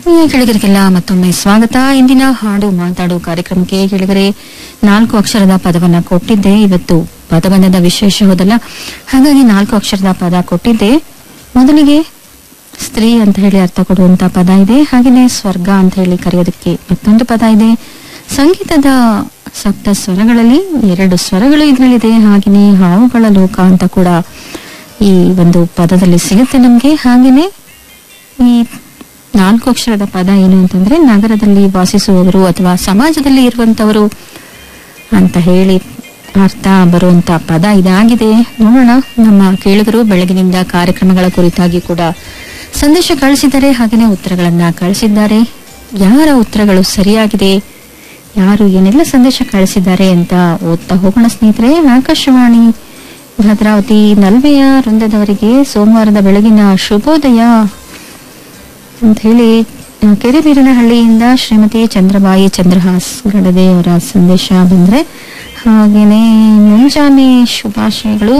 ಆತ್ಮೀಯ ಕೆಳಗರಿಗೆಲ್ಲ ಮತ್ತೊಮ್ಮೆ ಸ್ವಾಗತ ಇಂದಿನ ಹಾಡು ಮಾತಾಡು ಕಾರ್ಯಕ್ರಮಕ್ಕೆ ಕೆಳಗರೆ ನಾಲ್ಕು ಅಕ್ಷರದ ಪದವನ್ನ ಕೊಟ್ಟಿದ್ದೆ ಇವತ್ತು ಪದಬಂಧದ ವಿಶೇಷ ಹೋದಲ್ಲ ಹಾಗಾಗಿ ನಾಲ್ಕು ಅಕ್ಷರದ ಪದ ಕೊಟ್ಟಿದ್ದೆ ಮೊದಲಿಗೆ ಸ್ತ್ರೀ ಅಂತ ಹೇಳಿ ಅರ್ಥ ಕೊಡುವಂತ ಪದ ಇದೆ ಹಾಗೆಯೇ ಸ್ವರ್ಗ ಅಂತ ಹೇಳಿ ಕರೆಯೋದಕ್ಕೆ ಮತ್ತೊಂದು ಪದ ಇದೆ ಸಂಗೀತದ ಸಪ್ತ ಸ್ವರಗಳಲ್ಲಿ ಎರಡು ಸ್ವರಗಳು ಇದರಲ್ಲಿದೆ ಹಾಗೆಯೇ ಹಾವುಗಳ ಲೋಕ ಅಂತ ಕೂಡ ಈ ಒಂದು ಪದದಲ್ಲಿ ಸಿಗುತ್ತೆ ನಮ್ಗೆ ಹಾಗೆಯೇ ಈ ನಾಲ್ಕು ಅಕ್ಷರದ ಪದ ಏನು ಅಂತಂದ್ರೆ ನಗರದಲ್ಲಿ ವಾಸಿಸುವವರು ಅಥವಾ ಸಮಾಜದಲ್ಲಿ ಇರುವಂತವರು ಅಂತ ಹೇಳಿ ಅರ್ಥ ಬರುವಂತ ಪದ ಇದಾಗಿದೆ ನೋಡೋಣ ನಮ್ಮ ಕೇಳಿದರು ಬೆಳಗಿನಿಂದ ಕಾರ್ಯಕ್ರಮಗಳ ಕುರಿತಾಗಿ ಕೂಡ ಸಂದೇಶ ಕಳಿಸಿದ್ದಾರೆ ಹಾಗೆಯೇ ಉತ್ತರಗಳನ್ನ ಕಳಿಸಿದ್ದಾರೆ ಯಾರ ಉತ್ತರಗಳು ಸರಿಯಾಗಿದೆ ಯಾರು ಏನೆಲ್ಲ ಸಂದೇಶ ಕಳಿಸಿದ್ದಾರೆ ಅಂತ ಓದ್ತಾ ಹೋಗೋಣ ಸ್ನೇಹಿತರೆ ಆಕಾಶವಾಣಿ ಭದ್ರಾವತಿ ನಲ್ವೆಯ ವೃಂದದವರಿಗೆ ಸೋಮವಾರದ ಬೆಳಗಿನ ಶುಭೋದಯ ಅಂತ ಹೇಳಿ ಆ, ಕೆರೆಬೀರನಹಳ್ಳಿಯಿಂದ ಶ್ರೀಮತಿ ಚಂದ್ರಬಾಯಿ ಚಂದ್ರಹಾಸ್ ಗಡದೆ ಅವರ ಸಂದೇಶ ಬಂದ್ರೆ ಹಾಗೇನೆ ಮುಂಜಾನೆ ಶುಭಾಶಯಗಳು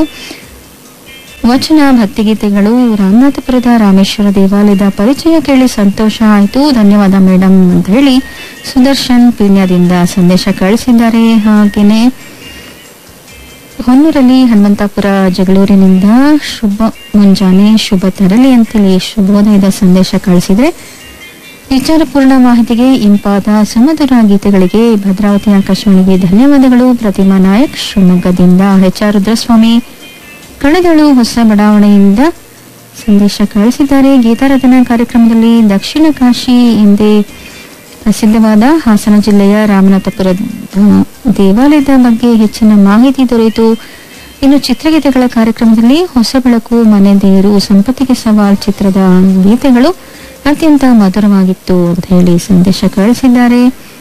ವಚನ ಭಕ್ತಿಗೀತೆಗಳು ರಾಮನಾಥಪುರದ ರಾಮೇಶ್ವರ ದೇವಾಲಯದ ಪರಿಚಯ ಕೇಳಿ ಸಂತೋಷ ಆಯಿತು ಧನ್ಯವಾದ ಮೇಡಮ್ ಅಂತ ಹೇಳಿ ಸುದರ್ಶನ್ ಪೀಣ್ಯದಿಂದ ಸಂದೇಶ ಕಳಿಸಿದ್ದಾರೆ ಹಾಗೇನೆ ಹೊನ್ನೂರಲ್ಲಿ ಹನುಮಂತಾಪುರ ಜಗಳೂರಿನಿಂದ ಶುಭ ಮುಂಜಾನೆ ಶುಭ ತರಲಿ ಅಂತೇಳಿ ಶುಭೋದಯದ ಸಂದೇಶ ಕಳಿಸಿದ್ರೆ ವಿಚಾರಪೂರ್ಣ ಮಾಹಿತಿಗೆ ಇಂಪಾದ ಸುಮಧುರ ಗೀತೆಗಳಿಗೆ ಭದ್ರಾವತಿ ಆಕಾಶವಾಣಿಗೆ ಧನ್ಯವಾದಗಳು ಪ್ರತಿಮಾ ನಾಯಕ್ ಶಿವಮೊಗ್ಗದಿಂದ ಎಚ್ ಆರ್ ರುದ್ರಸ್ವಾಮಿ ಕಣದಳು ಹೊಸ ಬಡಾವಣೆಯಿಂದ ಸಂದೇಶ ಕಳಿಸಿದ್ದಾರೆ ಗೀತಾರಾಧನಾ ಕಾರ್ಯಕ್ರಮದಲ್ಲಿ ದಕ್ಷಿಣ ಕಾಶಿ ಎಂದೇ ಪ್ರಸಿದ್ಧವಾದ ಹಾಸನ ಜಿಲ್ಲೆಯ ರಾಮನಾಥಪುರ ಆ, ದೇವಾಲಯದ ಬಗ್ಗೆ ಹೆಚ್ಚಿನ ಮಾಹಿತಿ ದೊರೆಯಿತು ಇನ್ನು ಚಿತ್ರಗೀತೆಗಳ ಕಾರ್ಯಕ್ರಮದಲ್ಲಿ ಹೊಸ ಬೆಳಕು ಮನೆ ದೇವರು ಸಂಪತ್ತಿಗೆ ಸವಾಲ್ ಚಿತ್ರದ ಗೀತೆಗಳು ಅತ್ಯಂತ ಮಧುರವಾಗಿತ್ತು ಅಂತ ಹೇಳಿ ಸಂದೇಶ ಕಳಿಸಿದ್ದಾರೆ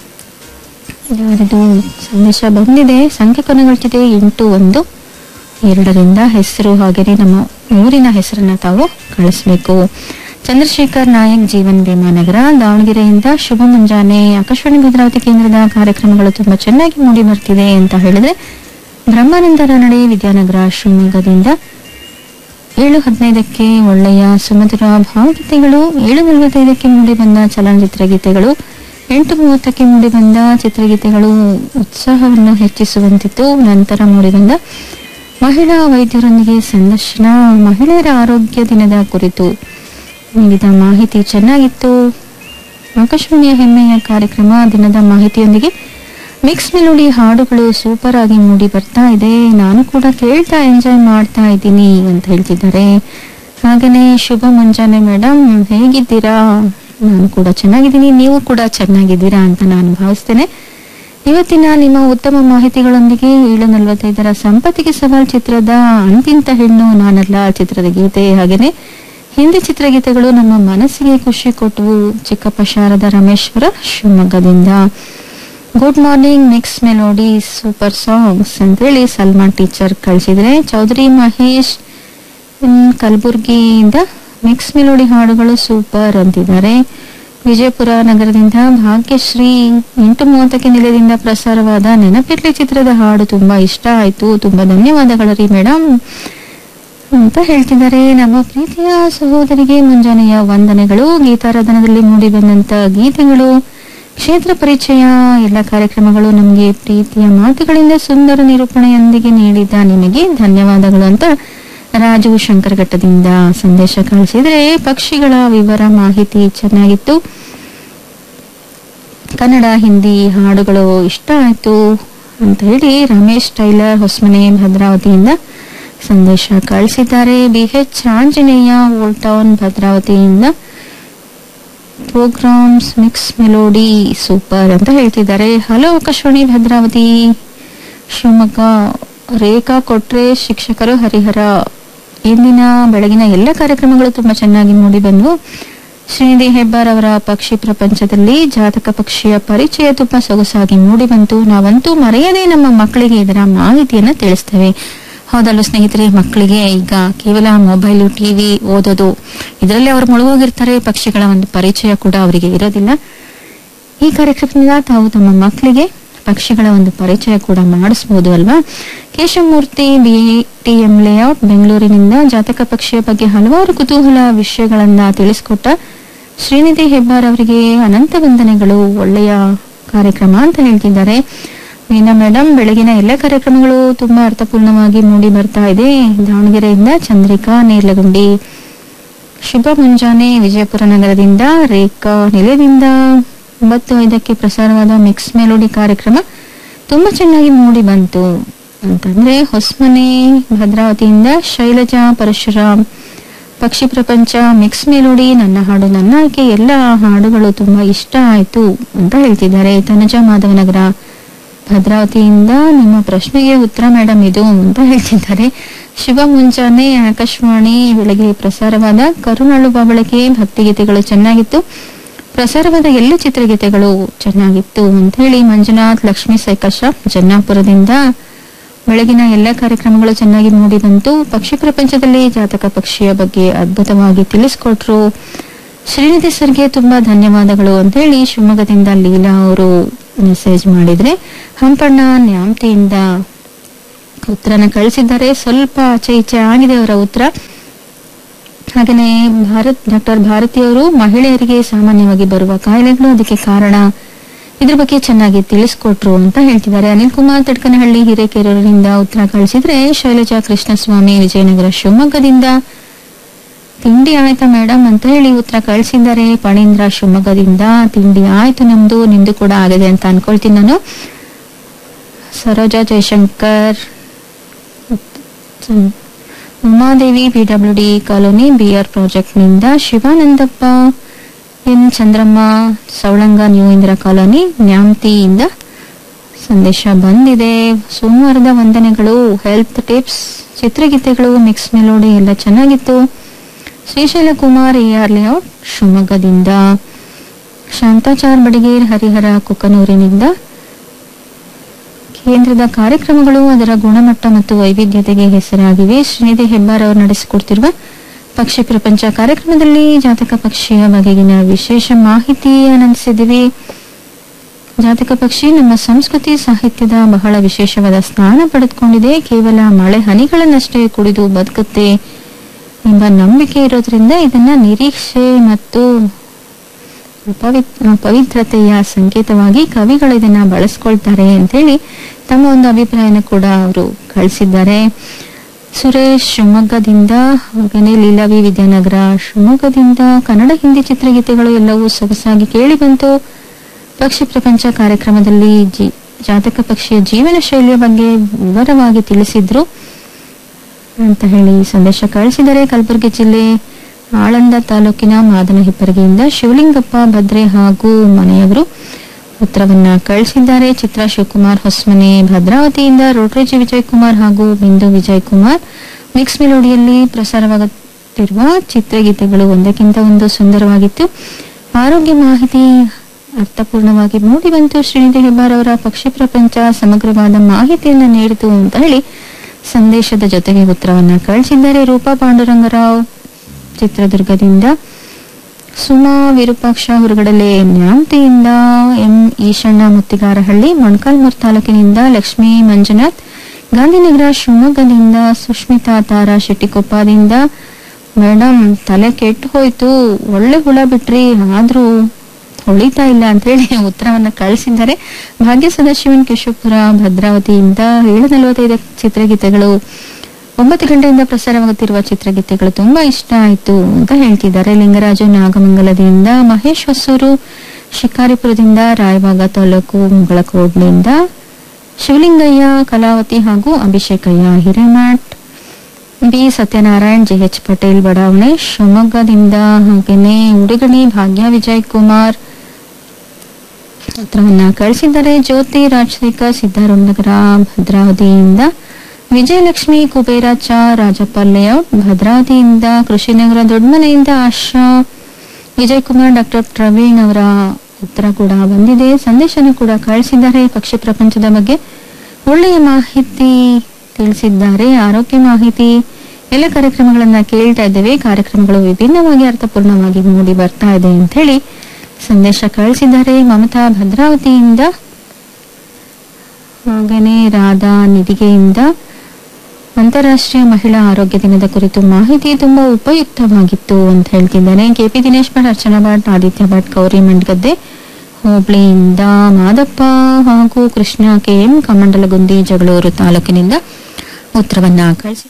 ಯಾರಿದು ಸಂದೇಶ ಬಂದಿದೆ ಸಂಖ್ಯೆ ಕೊನೆಗೊಳ್ತಿದೆ ಎಂಟು ಒಂದು ಎರಡರಿಂದ ಹೆಸರು ಹಾಗೆಯೇ ನಮ್ಮ ಊರಿನ ಹೆಸರನ್ನ ತಾವು ಕಳಿಸ್ಬೇಕು ಚಂದ್ರಶೇಖರ್ ನಾಯಕ್ ಜೀವನ್ ಭೀಮಾನಗರ ದಾವಣಗೆರೆಯಿಂದ ಶುಭ ಮುಂಜಾನೆ ಆಕಾಶವಾಣಿ ಭದ್ರಾವತಿ ಕೇಂದ್ರದ ಕಾರ್ಯಕ್ರಮಗಳು ತುಂಬಾ ಚೆನ್ನಾಗಿ ಮೂಡಿ ಬರ್ತಿದೆ ಅಂತ ಹೇಳಿದ್ರೆ ಬ್ರಹ್ಮಾನಂದ ರಾನಡೆ ವಿದ್ಯಾನಗರ ಶಿವಮೊಗ್ಗದಿಂದ ಏಳು ಹದಿನೈದಕ್ಕೆ ಒಳ್ಳೆಯ ಸುಮಧುರ ಭಾವಗೀತೆಗಳು ಏಳು ನಲವತ್ತೈದಕ್ಕೆ ಮೂಡಿ ಬಂದ ಚಲನಚಿತ್ರ ಗೀತೆಗಳು ಎಂಟು ಮೂವತ್ತಕ್ಕೆ ಮೂಡಿ ಬಂದ ಚಿತ್ರಗೀತೆಗಳು ಉತ್ಸಾಹವನ್ನು ಹೆಚ್ಚಿಸುವಂತಿತ್ತು ನಂತರ ಮೂಡಿ ಬಂದ ಮಹಿಳಾ ವೈದ್ಯರೊಂದಿಗೆ ಸಂದರ್ಶನ ಮಹಿಳೆಯರ ಆರೋಗ್ಯ ದಿನದ ಕುರಿತು ನೀಡಿದ ಮಾಹಿತಿ ಚೆನ್ನಾಗಿತ್ತು ಆಕಾಶವಾಣಿಯ ಹೆಮ್ಮೆಯ ಕಾರ್ಯಕ್ರಮ ದಿನದ ಮಾಹಿತಿಯೊಂದಿಗೆ ಮಿಕ್ಸ್ ಮೆಲೋಡಿ ಹಾಡುಗಳು ಸೂಪರ್ ಆಗಿ ಮೂಡಿ ಬರ್ತಾ ಇದೆ ನಾನು ಕೂಡ ಕೇಳ್ತಾ ಎಂಜಾಯ್ ಮಾಡ್ತಾ ಇದ್ದೀನಿ ಅಂತ ಹೇಳ್ತಿದ್ದಾರೆ ಹಾಗೇನೆ ಶುಭ ಮುಂಜಾನೆ ಮೇಡಮ್ ಹೇಗಿದ್ದೀರಾ ನಾನು ಕೂಡ ಚೆನ್ನಾಗಿದ್ದೀನಿ ನೀವು ಕೂಡ ಚೆನ್ನಾಗಿದ್ದೀರಾ ಅಂತ ನಾನು ಭಾವಿಸ್ತೇನೆ ಇವತ್ತಿನ ನಿಮ್ಮ ಉತ್ತಮ ಮಾಹಿತಿಗಳೊಂದಿಗೆ ಏಳು ನಲವತ್ತೈದರ ಸಂಪತ್ತಿಗೆ ಸವಾಲ್ ಚಿತ್ರದ ಅಂತಿಂತ ಹೆಣ್ಣು ನಾನಲ್ಲ ಚಿತ್ರದ ಗೀತೆ ಹಾಗೇನೆ ಹಿಂದಿ ಚಿತ್ರಗೀತೆಗಳು ನಮ್ಮ ಮನಸ್ಸಿಗೆ ಖುಷಿ ಕೊಟ್ಟವು ಚಿಕ್ಕಪ್ಪ ಶಾರದ ರಮೇಶ್ವರ ಶಿವಮೊಗ್ಗದಿಂದ good morning mix melody super songs ಅಂತೇಳಿ ಸಲ್ಮಾನ್ ಟೀಚರ್ ಕಳಿಸಿದ್ರೆ ಚೌಧರಿ ಮಹೇಶ್ ಹ್ಮ್, ಕಲಬುರ್ಗಿಯಿಂದ ಮಿಕ್ಸ್ ಮೆಲೋಡಿ ಹಾಡುಗಳು ಸೂಪರ್ ಅಂತಿದ್ದಾರೆ ವಿಜಯಪುರ ನಗರದಿಂದ ಭಾಗ್ಯಶ್ರೀ ಎಂಟು ಮೂವತ್ತಕ್ಕೆ ನಿಲಯದಿಂದ ಪ್ರಸಾರವಾದ ನೆನಪಿರ್ಲಿ ಚಿತ್ರದ ಹಾಡು ತುಂಬಾ ಇಷ್ಟ ಆಯ್ತು ತುಂಬಾ ಧನ್ಯವಾದಗಳು ರೀ ಮೇಡಮ್ ಅಂತ ಹೇಳ್ತಿದ್ದಾರೆ ನಮ್ಮ ಪ್ರೀತಿಯ ಸಹೋದರಿಗೆ ಮುಂಜಾನೆಯ ವಂದನೆಗಳು ಗೀತಾರಾಧನದಲ್ಲಿ ಮೂಡಿ ಬಂದಂತ ಗೀತೆಗಳು ಕ್ಷೇತ್ರ ಪರಿಚಯ ಎಲ್ಲ ಕಾರ್ಯಕ್ರಮಗಳು ನಮಗೆ ಪ್ರೀತಿಯ ಮಾತುಗಳಿಂದ ಸುಂದರ ನಿರೂಪಣೆಯೊಂದಿಗೆ ನೀಡಿದ ನಿಮಗೆ ಧನ್ಯವಾದಗಳು ಅಂತ ರಾಜು ಶಂಕರಘಟ್ಟದಿಂದ ಸಂದೇಶ ಕಳಿಸಿದ್ರೆ ಪಕ್ಷಿಗಳ ವಿವರ ಮಾಹಿತಿ ಚೆನ್ನಾಗಿತ್ತು ಕನ್ನಡ ಹಿಂದಿ ಹಾಡುಗಳು ಇಷ್ಟ ಆಯ್ತು ಅಂತ ಹೇಳಿ ರಮೇಶ್ ಟೈಲರ್ ಹೊಸಮನೆ ಭದ್ರಾವತಿಯಿಂದ ಸಂದೇಶ ಕಳಿಸಿದ್ದಾರೆ B H Anjaneya old town ಭದ್ರಾವತಿಯಿಂದ ಪ್ರೋಗ್ರಾಮ್ಸ್ ಮಿಕ್ಸ್ ಮೆಲೋಡಿ ಸೂಪರ್ ಅಂತ ಹೇಳ್ತಿದ್ದಾರೆ ಹಲೋ ಆಕಾಶವಾಣಿ ಭದ್ರಾವತಿ ಶಿವಮೊಗ್ಗ ರೇಖಾ ಕೊಟ್ರೆ ಶಿಕ್ಷಕರು ಹರಿಹರ ಇಂದಿನ ಬೆಳಗಿನ ಎಲ್ಲ ಕಾರ್ಯಕ್ರಮಗಳು ತುಂಬಾ ಚೆನ್ನಾಗಿ ಮೂಡಿ ಬಂದವು ಶ್ರೀನಿಧಿ ಹೆಬ್ಬಾರ್ ಅವರ ಪಕ್ಷಿ ಪ್ರಪಂಚದಲ್ಲಿ ಜಾತಕ ಪಕ್ಷಿಯ ಪರಿಚಯ ತುಂಬಾ ಸೊಗಸಾಗಿ ಮೂಡಿ ಬಂತು ನಾವಂತೂ ಮರೆಯದೆ ನಮ್ಮ ಮಕ್ಕಳಿಗೆ ಇದರ ಮಾಹಿತಿಯನ್ನ ತಿಳಿಸ್ತೇವೆ ಹೌದಲ್ಲ ಸ್ನೇಹಿತರೆ ಮಕ್ಕಳಿಗೆ ಈಗ ಕೇವಲ ಮೊಬೈಲು ಟಿವಿ ಓದೋದು ಇದರಲ್ಲಿ ಅವರು ಮುಳುಗೋಗಿರ್ತಾರೆ ಪಕ್ಷಿಗಳ ಒಂದು ಪರಿಚಯ ಕೂಡ ಅವರಿಗೆ ಇರೋದಿಲ್ಲ ಈ ಕಾರ್ಯಕ್ರಮದಿಂದ ತಾವು ತಮ್ಮ ಮಕ್ಕಳಿಗೆ ಪಕ್ಷಿಗಳ ಒಂದು ಪರಿಚಯ ಕೂಡ ಮಾಡಿಸಬಹುದು ಅಲ್ವಾ ಕೇಶವಮೂರ್ತಿ ಬಿಟಿಎಂ ಲೇಔಟ್ ಬೆಂಗಳೂರಿನಿಂದ ಜಾತಕ ಪಕ್ಷಿಯ ಬಗ್ಗೆ ಹಲವಾರು ಕುತೂಹಲ ವಿಷಯಗಳನ್ನ ತಿಳಿಸಿಕೊಟ್ಟ ಶ್ರೀನಿಧಿ ಹೆಬ್ಬಾರ್ ಅವರಿಗೆ ಅನಂತ ವಂದನೆಗಳು ಒಳ್ಳೆಯ ಕಾರ್ಯಕ್ರಮ ಅಂತ ಹೇಳ್ತಿದ್ದಾರೆ ವೀಣಾ ಮೇಡಮ್ ಬೆಳಗಿನ ಎಲ್ಲ ಕಾರ್ಯಕ್ರಮಗಳು ತುಂಬಾ ಅರ್ಥಪೂರ್ಣವಾಗಿ ಮೂಡಿ ಬರ್ತಾ ಇದೆ ದಾವಣಗೆರೆಯಿಂದ ಚಂದ್ರಿಕಾ ನೇರ್ಲಗುಂಡಿ ಶುಭ ಮುಂಜಾನೆ ವಿಜಯಪುರ ನಗರದಿಂದ ರೇಖಾ ನಿಲಯದಿಂದ ಒಂಬತ್ತು ಐದಕ್ಕೆ ಪ್ರಸಾರವಾದ ಮಿಕ್ಸ್ ಮೆಲೋಡಿ ಕಾರ್ಯಕ್ರಮ ತುಂಬಾ ಚೆನ್ನಾಗಿ ಮೂಡಿ ಬಂತು ಅಂತಂದ್ರೆ ಹೊಸಮನೆ ಭದ್ರಾವತಿಯಿಂದ ಶೈಲಜಾ ಪರಶುರಾಮ್ ಪಕ್ಷಿ ಪ್ರಪಂಚ ಮಿಕ್ಸ್ ಮೆಲೋಡಿ ನನ್ನ ಹಾಡು ನನ್ನ ಆಯ್ಕೆ ಎಲ್ಲ ಹಾಡುಗಳು ತುಂಬಾ ಇಷ್ಟ ಆಯ್ತು ಅಂತ ಹೇಳ್ತಿದ್ದಾರೆ ತನುಜಾ ಮಾಧವನಗರ ಭದ್ರಾವತಿಯಿಂದ ನಿಮ್ಮ ಪ್ರಶ್ನೆಗೆ ಉತ್ತರ ಮೇಡಮ್ ಇದು ಅಂತ ಹೇಳ್ತಿದ್ದಾರೆ ಶುಭ ಮುಂಜಾನೆ ಆಕಾಶವಾಣಿ ಬೆಳಗ್ಗೆ ಪ್ರಸಾರವಾದ ಕರುಣಾಳು ಬಾಬಳಕೆ ಭಕ್ತಿಗೀತೆಗಳು ಚೆನ್ನಾಗಿತ್ತು ಪ್ರಸಾರವಾದ ಎಲ್ಲ ಚಿತ್ರಗೀತೆಗಳು ಚೆನ್ನಾಗಿತ್ತು ಅಂತ ಹೇಳಿ ಮಂಜುನಾಥ್ ಲಕ್ಷ್ಮೀ ಸೈಕಶ ಜನ್ನಾಪುರದಿಂದ ಬೆಳಗಿನ ಎಲ್ಲ ಕಾರ್ಯಕ್ರಮಗಳು ಚೆನ್ನಾಗಿ ಮೂಡಿ ಬಂತು ಪಕ್ಷಿ ಪ್ರಪಂಚದಲ್ಲಿ ಜಾತಕ ಪಕ್ಷಿಯ ಬಗ್ಗೆ ಅದ್ಭುತವಾಗಿ ತಿಳಿಸ್ಕೊಟ್ರು ಶ್ರೀನಿಧಿ ಸರ್ಗೆ ತುಂಬಾ ಧನ್ಯವಾದಗಳು ಅಂತ ಹೇಳಿ ಶಿವಮೊಗ್ಗದಿಂದ ಲೀಲಾ ಅವರು ಮೆಸೇಜ್ ಮಾಡಿದ್ರೆ ಹಂಪಣ್ಣ ನ್ಯಾಮತಿಯಿಂದ ಉತ್ತರನ ಕಳಿಸಿದ್ದಾರೆ ಸ್ವಲ್ಪ ಆಚೆ ಈಚೆ ಆಗಿದೆ ಅವರ ಉತ್ತರ ಹಾಗೆಯೇ ಭಾರತ್ ಡಾಕ್ಟರ್ ಭಾರತಿಯವರು ಮಹಿಳೆಯರಿಗೆ ಸಾಮಾನ್ಯವಾಗಿ ಬರುವ ಕಾಯಿಲೆಗಳು ಅದಕ್ಕೆ ಕಾರಣ ಇದ್ರ ಬಗ್ಗೆ ಚೆನ್ನಾಗಿ ತಿಳಿಸ್ಕೊಟ್ರು ಅಂತ ಹೇಳ್ತಿದ್ದಾರೆ ಅನಿಲ್ ಕುಮಾರ್ ತಡ್ಕನಹಳ್ಳಿ ಹಿರೇಕೆರೂರಿನಿಂದ ಉತ್ತರ ಕಳಿಸಿದ್ರೆ ಶೈಲಜಾ ಕೃಷ್ಣಸ್ವಾಮಿ ವಿಜಯನಗರ ಶಿವಮೊಗ್ಗದಿಂದ ತಿಂಡಿ ಆಯ್ತಾ ಮೇಡಮ್ ಅಂತ ಹೇಳಿ ಉತ್ತರ ಕಳಿಸಿದ್ದಾರೆ ಪಣೀಂದ್ರ ಶಿವಮೊಗ್ಗದಿಂದ ತಿಂಡಿ ಆಯ್ತು ನಮ್ದು ನಿಮ್ದು ಕೂಡ ಆಗಿದೆ ಅಂತ ಅನ್ಕೊಳ್ತೀನಿ ನಾನು ಸರೋಜಾ ಜಯಶಂಕರ್ ಹ್ಮ್. Umadevi P W D colony B R ಪ್ರಾಜೆಕ್ಟ್ನಿಂದ Shivanandappa N Chandramma Savalanga new Indira colony ನ್ಯಾಮತಿಯಿಂದ ಸಂದೇಶ ಬಂದಿದೆ ಸೋಮವಾರದ ವಂದನೆಗಳು ಹೆಲ್ತ್ ಟಿಪ್ಸ್ ಚಿತ್ರಗೀತೆಗಳು ಮಿಕ್ಸ್ ಮೆಲೋಡಿ ಎಲ್ಲ ಚೆನ್ನಾಗಿತ್ತು Srishaila Kumar A R layout ಶಿವಮೊಗ್ಗದಿಂದ ಶಾಂತಾಚಾರ್ ಬಡಿಗೇರ್ ಹರಿಹರ ಕುಕ್ಕನೂರಿನಿಂದ ಕೇಂದ್ರದ ಕಾರ್ಯಕ್ರಮಗಳು ಅದರ ಗುಣಮಟ್ಟ ಮತ್ತು ವೈವಿಧ್ಯತೆಗೆ ಹೆಸರಾಗಿವೆ ಶ್ರೀನಿಧಿ ಹೆಬ್ಬಾರ್ ಅವರು ನಡೆಸಿಕೊಡ್ತಿರುವ ಪಕ್ಷಿ ಪ್ರಪಂಚ ಕಾರ್ಯಕ್ರಮದಲ್ಲಿ ಜಾತಕ ಪಕ್ಷಿಯ ಬಗೆಗಿನ ವಿಶೇಷ ಮಾಹಿತಿ ಆನಂದಿಸಿದಿವಿ ಜಾತಕ ಪಕ್ಷಿ ನಮ್ಮ ಸಂಸ್ಕೃತಿ ಸಾಹಿತ್ಯದ ಬಹಳ ವಿಶೇಷವಾದ ಸ್ಥಾನ ಪಡೆದುಕೊಂಡಿದೆ ಕೇವಲ ಮಳೆ ಹನಿಗಳನ್ನಷ್ಟೇ ಕುಡಿದು ಬದುಕುತ್ತೆ ಎಂಬ ನಂಬಿಕೆ ಇರೋದ್ರಿಂದ ಇದನ್ನ ನಿರೀಕ್ಷೆ ಮತ್ತು ಪವಿ- ಪವಿತ್ರತೆಯ ಸಂಕೇತವಾಗಿ ಕವಿಗಳು ಇದನ್ನ ಬಳಸ್ಕೊಳ್ತಾರೆ ಅಂತೇಳಿ ತಮ್ಮ ಒಂದು ಅಭಿಪ್ರಾಯನ ಕೂಡ ಅವರು ಕಳಿಸಿದ್ದಾರೆ ಸುರೇಶ್ ಶಿವಮೊಗ್ಗದಿಂದ ಹಾಗೆಯೇ ಲೀಲಾವಿ ವಿದ್ಯಾನಗರ ಶಿವಮೊಗ್ಗದಿಂದ ಕನ್ನಡ ಹಿಂದಿ ಚಿತ್ರಗೀತೆಗಳು ಎಲ್ಲವೂ ಸೊಗಸಾಗಿ ಕೇಳಿ ಬಂತು ಪಕ್ಷಿ ಪ್ರಪಂಚ ಕಾರ್ಯಕ್ರಮದಲ್ಲಿ ಜಿ ಜಾತಕ ಪಕ್ಷಿಯ ಜೀವನ ಶೈಲಿಯ ಬಗ್ಗೆ ವಿವರವಾಗಿ ತಿಳಿಸಿದ್ರು ಅಂತ ಹೇಳಿ ಸಂದೇಶ ಕಳಿಸಿದರೆ ಕಲಬುರಗಿ ಜಿಲ್ಲೆ ಆಳಂದ ತಾಲೂಕಿನ ಮಾದನ ಹಿಪ್ಪರಗಿಯಿಂದ ಶಿವಲಿಂಗಪ್ಪ ಭದ್ರೆ ಹಾಗೂ ಮನೆಯವರು ಉತ್ತರವನ್ನ ಕಳಿಸಿದ್ದಾರೆ ಚಿತ್ರ ಶಿವಕುಮಾರ್ ಹೊಸಮನೆ ಭದ್ರಾವತಿಯಿಂದ ರೋಟ್ರೇಜಿ ವಿಜಯ್ ಕುಮಾರ್ ಹಾಗೂ ಬಿಂದು ವಿಜಯ್ ಕುಮಾರ್ ಮಿಕ್ಸ್ ಮೆಲೋಡಿಯಲ್ಲಿ ಪ್ರಸಾರವಾಗುತ್ತಿರುವ ಚಿತ್ರಗೀತೆಗಳು ಒಂದಕ್ಕಿಂತ ಒಂದು ಸುಂದರವಾಗಿತ್ತು ಆರೋಗ್ಯ ಮಾಹಿತಿ ಅರ್ಥಪೂರ್ಣವಾಗಿ ಮೂಡಿ ಬಂತು ಶ್ರೀನಿಧಿ ಹೆಬ್ಬಾರ್ ಅವರ ಪಕ್ಷಿ ಪ್ರಪಂಚ ಸಮಗ್ರವಾದ ಮಾಹಿತಿಯನ್ನು ನೀಡಿತು ಅಂತ ಹೇಳಿ ಸಂದೇಶದ ಜೊತೆಗೆ ಉತ್ತರವನ್ನ ಕಳಿಸಿದ್ದಾರೆ ರೂಪಾ ಪಾಂಡುರಂಗರಾವ್ ಚಿತ್ರದುರ್ಗದಿಂದ ಸುಮಾ ವಿರೂಪಾಕ್ಷ ಹೊರಗಡಲೆ ನ್ಯಾಮತಿಯಿಂದ ಎಂ ಈಶಣ್ಣ ಮುತ್ತಿಗಾರಹಳ್ಳಿ ಮೊಣಕಾಲ್ಮೂರು ತಾಲೂಕಿನಿಂದ ಲಕ್ಷ್ಮೀ ಮಂಜುನಾಥ್ ಗಾಂಧಿನಗರ ಶಿವಮೊಗ್ಗದಿಂದ ಸುಷ್ಮಿತಾ ತಾರ ಶೆಟ್ಟಿಕೊಪ್ಪದಿಂದ ಮೇಡಮ್ ತಲೆ ಕೆಟ್ಟು ಹೋಯ್ತು ಒಳ್ಳೆ ಹುಳ ಬಿಟ್ರಿ ಆದ್ರೂ ಹೊಳಿತಾ ಇಲ್ಲ ಅಂತ ಹೇಳಿ ಉತ್ತರವನ್ನ ಕಳಿಸಿದ್ದಾರೆ ಭಾಗ್ಯ ಸದಾಶಿವನ್ ಕೇಶವಪುರ ಭದ್ರಾವತಿಯಿಂದ ಏಳು ನಲವತ್ತೈದು ಚಿತ್ರಗೀತೆಗಳು ಒಂಬತ್ತು ಗಂಟೆಯಿಂದ ಪ್ರಸಾರವಾಗುತ್ತಿರುವ ಚಿತ್ರಗೀತೆಗಳು ತುಂಬಾ ಇಷ್ಟ ಆಯ್ತು ಅಂತ ಹೇಳ್ತಿದ್ದಾರೆ ಲಿಂಗರಾಜು ನಾಗಮಂಗಲದಿಂದ ಮಹೇಶ್ ಹೊಸೂರು ಶಿಕಾರಿಪುರದಿಂದ ರಾಯಬಾಗ ತಾಲೂಕು ಮುಗಳಕೋಡ್ನಿಂದ ಶಿವಲಿಂಗಯ್ಯ ಕಲಾವತಿ ಹಾಗೂ Abhishekayya Hiremath B Satyanarayan J H Patel ಬಡಾವಣೆ ಶಿವಮೊಗ್ಗದಿಂದ ಹಾಗೇನೆ ಉಡುಗಣಿ ಭಾಗ್ಯ ವಿಜಯ್ ಕುಮಾರ್ ಪತ್ರವನ್ನ ಕಳಿಸಿದ್ದಾರೆ ಜ್ಯೋತಿ ರಾಜಶೇಖರ್ ಸಿದ್ದಾರೂಢನಗರ ಭದ್ರಾವತಿಯಿಂದ ವಿಜಯಲಕ್ಷ್ಮಿ ಕುಬೇರ ಚ ರಾಜಪ್ಪ ಲೇಔಟ್ ಭದ್ರಾವತಿಯಿಂದ ಕೃಷಿನಗರ ದೊಡ್ಡಮನೆಯಿಂದ ಆಶಾ ವಿಜಯ್ ಕುಮಾರ್ ಡಾಕ್ಟರ್ ಪ್ರವೀಣ್ ಅವರ ಉತ್ತರ ಕೂಡ ಬಂದಿದೆ ಸಂದೇಶನ ಕೂಡ ಕಳಿಸಿದ್ದಾರೆ ಪಕ್ಷಿ ಪ್ರಪಂಚದ ಬಗ್ಗೆ ಒಳ್ಳೆಯ ಮಾಹಿತಿ ತಿಳಿಸಿದ್ದಾರೆ ಆರೋಗ್ಯ ಮಾಹಿತಿ ಎಲ್ಲ ಕಾರ್ಯಕ್ರಮಗಳನ್ನ ಕೇಳ್ತಾ ಇದ್ದೇವೆ ಕಾರ್ಯಕ್ರಮಗಳು ವಿಭಿನ್ನವಾಗಿ ಅರ್ಥಪೂರ್ಣವಾಗಿ ಮೂಡಿ ಬರ್ತಾ ಇದೆ ಅಂತ ಹೇಳಿ ಸಂದೇಶ ಕಳಿಸಿದ್ದಾರೆ ಮಮತಾ ಭದ್ರಾವತಿಯಿಂದ ಹಾಗೇನೆ ರಾಧಾ ನಿಧಿಗೆಯಿಂದ ಅಂತಾರಾಷ್ಟ್ರೀಯ ಮಹಿಳಾ ಆರೋಗ್ಯ ದಿನದ ಕುರಿತು ಮಾಹಿತಿ ತುಂಬಾ ಉಪಯುಕ್ತವಾಗಿತ್ತು ಅಂತ ಹೇಳ್ತಿದ್ದಾನೆ ಕೆಪಿ ದಿನೇಶ್ ಭಟ್ ಅರ್ಚನಾ ಭಟ್ ಆದಿತ್ಯ ಭಟ್ ಗೌರಿ ಮಂಡ್ಗದ್ದೆ ಹೋಬಳಿಯಿಂದ ಮಾದಪ್ಪ ಹಾಗೂ ಕೃಷ್ಣ ಕೆಎಂ ಕಮಂಡಲಗುಂದಿ ಜಗಳೂರು ತಾಲೂಕಿನಿಂದ ಉತ್ತರವನ್ನ ಕಳಿಸಿ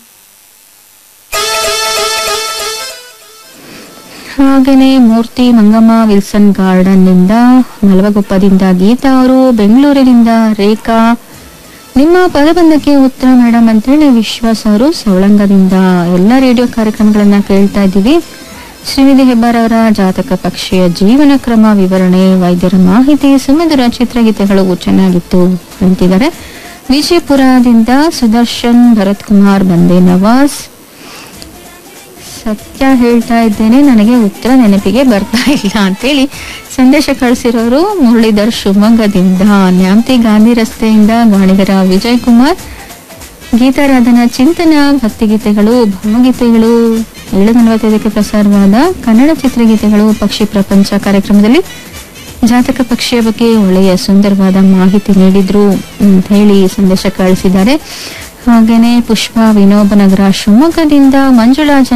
ಹಾಗೇನೆ ಮೂರ್ತಿ ಮಂಗಮ್ಮ ವಿಲ್ಸನ್ ಗಾರ್ಡನ್ ನಿಂದ ಮಲವಗೊಪ್ಪದಿಂದ ಗೀತಾ ಅವರು ಬೆಂಗಳೂರಿನಿಂದ ರೇಖಾ ನಿಮ್ಮ ಪದಬಂಧಕ್ಕೆ ಉತ್ತರ ಮೇಡಮ್ ಅಂತೇಳಿ ವಿಶ್ವಾಸ್ ಅವರು ಸವಳಂಗದಿಂದ ಎಲ್ಲ ರೇಡಿಯೋ ಕಾರ್ಯಕ್ರಮಗಳನ್ನ ಕೇಳ್ತಾ ಇದ್ದೀವಿ ಶ್ರೀನಿಧಿ ಹೆಬ್ಬಾರ್ ಅವರ ಜಾತಕ ಪಕ್ಷಿಯ ಜೀವನ ಕ್ರಮ ವಿವರಣೆ ವೈದ್ಯರ ಮಾಹಿತಿ ಸುಮಧುರ ಚಿತ್ರಗೀತೆಗಳು ಚೆನ್ನಾಗಿತ್ತು ಅಂತಿದ್ದಾರೆ ವಿಜಯಪುರದಿಂದ ಸುದರ್ಶನ್ ಭರತ್ ಕುಮಾರ್ ಬಂದೆ ನವಾಜ್ ಸತ್ಯ ಹೇಳ್ತಾ ಇದ್ದೇನೆ ನನಗೆ ಉತ್ತರ ನೆನಪಿಗೆ ಬರ್ತಾ ಇಲ್ಲ ಅಂತೇಳಿ ಸಂದೇಶ ಕಳಿಸಿರೋರು ಮುರಳೀಧರ್ ಶಿವಮೊಗ್ಗದಿಂದ ನ್ಯಾಮತಿ ಗಾಂಧಿ ರಸ್ತೆಯಿಂದ ಗಾಣಿಗರ ವಿಜಯ್ ಕುಮಾರ್ ಗೀತಾರಾಧನಾ ಚಿಂತನ ಭಕ್ತಿಗೀತೆಗಳು ಭಾವಗೀತೆಗಳು ಏಳು ನಲವತ್ತೈದಕ್ಕೆ ಪ್ರಸಾರವಾದ ಕನ್ನಡ ಚಿತ್ರಗೀತೆಗಳು ಪಕ್ಷಿ ಪ್ರಪಂಚ ಕಾರ್ಯಕ್ರಮದಲ್ಲಿ ಜಾತಕ ಪಕ್ಷಿಯ ಬಗ್ಗೆ ಒಳ್ಳೆಯ ಸುಂದರವಾದ ಮಾಹಿತಿ ನೀಡಿದ್ರು ಅಂತ ಹೇಳಿ ಸಂದೇಶ ಕಳಿಸಿದ್ದಾರೆ ಹಾಗೇನೆ ಪುಷ್ಪ ವಿನೋಬ ನಗರ ಶಿವಮೊಗ್ಗದಿಂದ ಮಂಜುಳಾ ಜನ